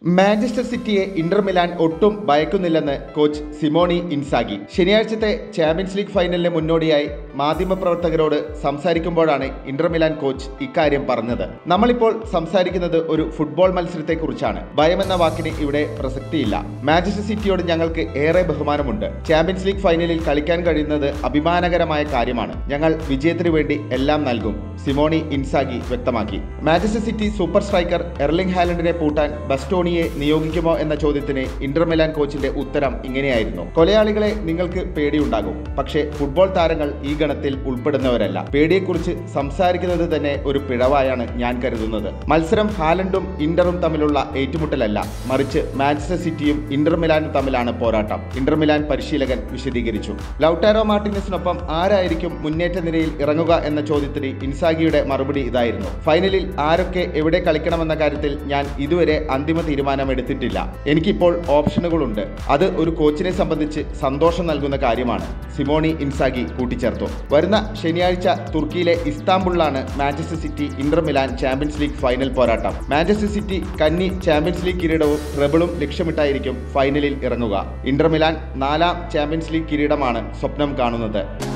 Manchester സിറ്റിയെ Inter Milan ഒട്ടും ഭയക്കുന്നില്ലെന്ന് കോച്ച് സിമോണി ഇൻസാഗി ശനിയാഴ്ചത്തെ ചാമ്പ്യൻസ് ലീഗ് ഫൈനലിന് മുന്നോടിയായി മാധ്യമപ്രവർത്തകരോട് സംസാരിക്കുമ്പോഴാണ് ഇന്റർ മിലാൻ കോച്ച് ഇക്കാര്യം പറഞ്ഞത് നമ്മളിപ്പോൾ സംസാരിക്കുന്നത് ഒരു ഫുട്ബോൾ മത്സരത്തെക്കുറിച്ചാണ് ഭയമെന്ന വാക്കിന് ഇവിടെ പ്രസക്തിയില്ല മാഞ്ചസ്റ്റർ സിറ്റിയോട് ഞങ്ങൾക്ക് ഏറെ ബഹുമാനമുണ്ട് ചാമ്പ്യൻസ് ലീഗ് ഫൈനലിൽ കളിക്കാൻ കഴിയുന്നത് അഭിമാനകരമായ കാര്യമാണ് ഞങ്ങൾ വിജയത്തിനു വേണ്ടി എല്ലാം നൽകും സിമോണി ഇൻസാഗി വ്യക്തമാക്കി Manchester City super striker Erling ഹാലൻഡിനെ പൂട്ടാൻ ബസ്റ്റോണിയെ നിയോഗിക്കുമോ എന്ന ചോദ്യത്തിന് ഇന്റർ മിലാൻ കോച്ചിന്റെ ഉത്തരം ഇങ്ങനെയായിരുന്നു കൊലയാളികളെ നിങ്ങൾക്ക് പേടിയുണ്ടാകും പക്ഷേ ഫുട്ബോൾ താരങ്ങൾ ഈ ഗണത്തിൽ ഉൾപ്പെടുന്നവരല്ല പേടിയെക്കുറിച്ച് സംസാരിക്കുന്നത് തന്നെ ഒരു പിഴവായാണ് ഞാൻ കരുതുന്നത് മത്സരം ഹാലൻഡും ഇന്ററും തമ്മിലുള്ള ഏറ്റുമുട്ടലല്ല മറിച്ച് മാഞ്ചസ്റ്റർ സിറ്റിയും ഇന്റർ മിലാനും തമ്മിലാണ് പോരാട്ടം ഇന്റർ മിലാൻ പരിശീലകൻ വിശദീകരിച്ചു ലൗട്ടാരോ മാർട്ടിനസിനൊപ്പം ആരായിരിക്കും മുന്നേറ്റ നിരയിൽ ഇറങ്ങുക എന്ന ചോദ്യത്തിന് ഇൻസാഗിയുടെ മറുപടി ഇതായിരുന്നു ഫൈനലിൽ ആരൊക്കെ എവിടെ കളിക്കണമെന്ന കാര്യത്തിൽ ഞാൻ ഇതുവരെ അന്തിമ തീരുമാനം എടുത്തിട്ടില്ല എനിക്കിപ്പോൾ ഓപ്ഷനുകളുണ്ട് അത് ഒരു കോച്ചിനെ സംബന്ധിച്ച് സന്തോഷം നൽകുന്ന കാര്യമാണ് സിമോണി ഇൻസാഗി കൂട്ടിച്ചേർത്തു വരുന്ന ശനിയാഴ്ച തുർക്കിയിലെ ഇസ്താംബുളിലാണ് Manchester City Inter Milan champions league final പോരാട്ടം മാഞ്ചസ്റ്റർ സിറ്റി കന്നി ചാമ്പ്യൻസ് ലീഗ് കിരീടവും ട്രബിളും ലക്ഷ്യമിട്ടായിരിക്കും ഫൈനലിൽ ഇറങ്ങുക ഇന്റർ മിലാൻ നാലാം ചാമ്പ്യൻസ് ലീഗ് കിരീടമാണ് സ്വപ്നം കാണുന്നത്